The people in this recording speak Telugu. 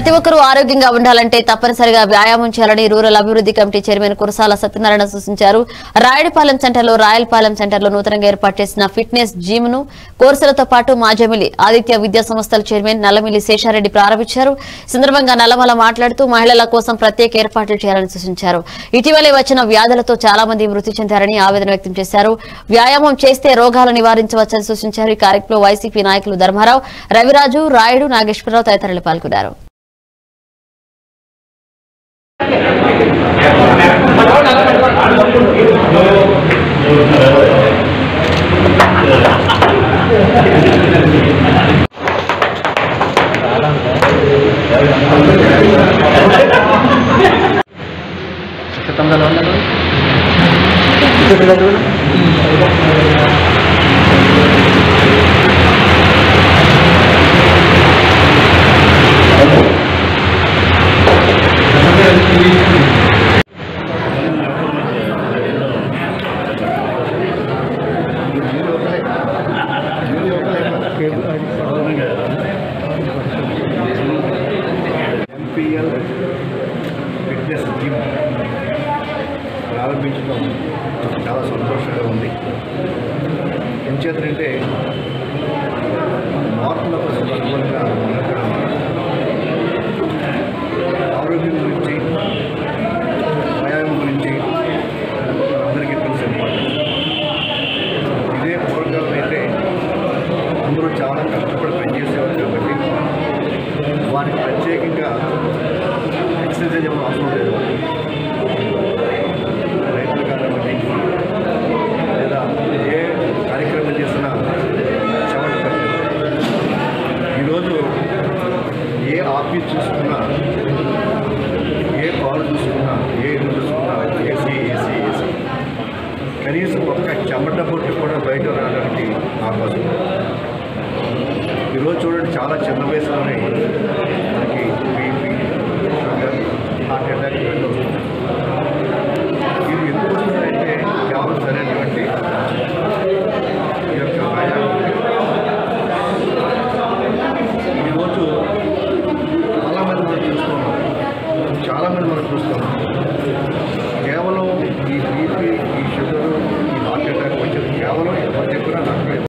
ప్రతి ఒక్కరూ ఆరోగ్యంగా ఉండాలంటే తప్పనిసరిగా వ్యాయామం చేయాలని రూరల్ అభివృద్ధి కమిటీ చైర్మన్ కురసాల సత్యనారాయణ సూచించారు రాయడిపాలెం సెంటర్లో రాయలపాలెం సెంటర్లో నూతనంగా ఏర్పాటు చేసిన ఫిట్నెస్ జిమ్ ను కోర్సులతో పాటు మాజమిలి ఆదిత్య విద్యా సంస్థల చైర్మన్ నల్లమిల్లి శేషారెడ్డి ప్రారంభించారు ఈ సందర్భంగా నల్లమల మాట్లాడుతూ మహిళల కోసం ప్రత్యేక ఏర్పాట్లు చేయాలని సూచించారు ఇటీవలే వచ్చిన వ్యాధులతో చాలా మంది మృతి చెందారని ఆవేదన వ్యక్తం చేశారు వ్యాయామం చేస్తే రోగాలు నివారించవచ్చని సూచించారు ఈ కార్యక్రమంలో వైసీపీ నాయకులు ధర్మారావు రవిరాజు రాయుడు నాగేశ్వరరావు తదితరులు పాల్గొన్నారు ఎంపీఎల్ ఫిట్నెస్ జిమ్ ప్రారంభించడం చాలా సంతోషంగా ఉంది ఎంచేతంటే మార్పుల కోసం అనుగుణంగా ఉన్నప్పుడు ఆరోగ్యం గురించి వ్యాయామం గురించి అందరికీ తెలిసి ఇంపార్టెంట్ ఇదే పూర్వకాలం అయితే అందరూ చాలా కష్టపడి పనిచేసేవారు కాబట్టి వారికి ప్రత్యేకంగా ఎక్సర్సైజ్ ఏమో అవసరం లేదు రైతులు కానివ్వండి లేదా ఏ కార్యక్రమం చేసినా చెమట పట్టలేదు ఈరోజు ఏ ఆఫీస్ చూసుకున్నా ఏ కాల్ చూసుకున్నా ఏ ఇల్లు చూసుకున్నా ఏసీ ఏసీ ఏసీ కనీసం ఒక్క చెమట పొట్టు కూడా బయట రావడానికి అవకాశం ఉంది. ఈరోజు చూడండి చాలా చిన్న వయసులోనే మనకి